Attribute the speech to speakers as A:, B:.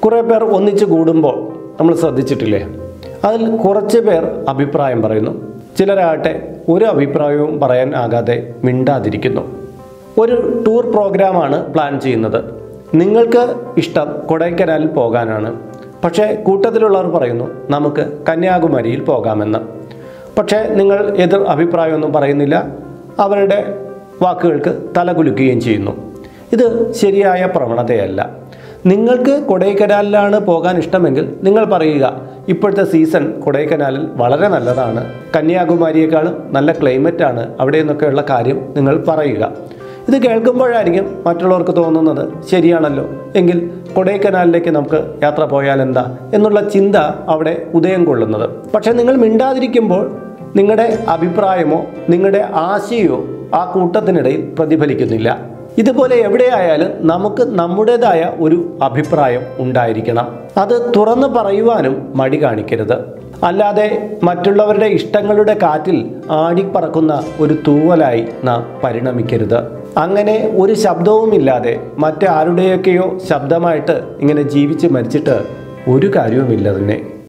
A: കുറേ പേർ ഒന്നിച്ച് കൂടുമ്പോൾ നമ്മൾ ശ്രദ്ധിച്ചിട്ടില്ലേ അതിൽ കുറച്ച് പേർ അഭിപ്രായം പറയുന്നു ചിലരാകട്ടെ ഒരു അഭിപ്രായവും പറയാൻ ആകാതെ മിണ്ടാതിരിക്കുന്നു ഒരു ടൂർ പ്രോഗ്രാമാണ് പ്ലാൻ ചെയ്യുന്നത് നിങ്ങൾക്ക് ഇഷ്ടം കൊടൈക്കനാലിൽ പോകാനാണ് പക്ഷേ കൂട്ടത്തിലുള്ളവർ പറയുന്നു നമുക്ക് കന്യാകുമാരിയിൽ പോകാമെന്ന് പക്ഷേ നിങ്ങൾ എതിർ അഭിപ്രായമൊന്നും പറയുന്നില്ല അവരുടെ വാക്കുകൾക്ക് തലകുലുക്കുകയും ചെയ്യുന്നു ഇത് ശരിയായ പ്രവണതയല്ല നിങ്ങൾക്ക് കൊടൈക്കനാലിലാണ് പോകാൻ ഇഷ്ടമെങ്കിൽ നിങ്ങൾ പറയുക ഇപ്പോഴത്തെ സീസൺ കൊടൈക്കനാലിൽ വളരെ നല്ലതാണ് കന്യാകുമാരിയേക്കാളും നല്ല ക്ലൈമറ്റാണ് അവിടെ നിന്നൊക്കെയുള്ള കാര്യം നിങ്ങൾ പറയുക ഇത് കേൾക്കുമ്പോഴായിരിക്കും മറ്റുള്ളവർക്ക് തോന്നുന്നത് ശരിയാണല്ലോ എങ്കിൽ കൊടൈക്കനാലിലേക്ക് നമുക്ക് യാത്ര പോയാൽ എന്താ എന്നുള്ള ചിന്ത അവിടെ ഉദയം കൊള്ളുന്നത് പക്ഷേ നിങ്ങൾ മിണ്ടാതിരിക്കുമ്പോൾ നിങ്ങളുടെ അഭിപ്രായമോ നിങ്ങളുടെ ആശയമോ ആ കൂട്ടത്തിനിടയിൽ പ്രതിഫലിക്കുന്നില്ല ഇതുപോലെ എവിടെയായാലും നമുക്ക് നമ്മുടേതായ ഒരു അഭിപ്രായം ഉണ്ടായിരിക്കണം അത് തുറന്നു പറയുവാനും മടി കാണിക്കരുത് അല്ലാതെ മറ്റുള്ളവരുടെ ഇഷ്ടങ്ങളുടെ കാറ്റിൽ ആടിപ്പറക്കുന്ന ഒരു തൂവലായി നാം പരിണമിക്കരുത് അങ്ങനെ ഒരു ശബ്ദവുമില്ലാതെ മറ്റാരുടെയൊക്കെയോ ശബ്ദമായിട്ട് ഇങ്ങനെ ജീവിച്ച് മരിച്ചിട്ട് ഒരു കാര്യവുമില്ല തന്നെ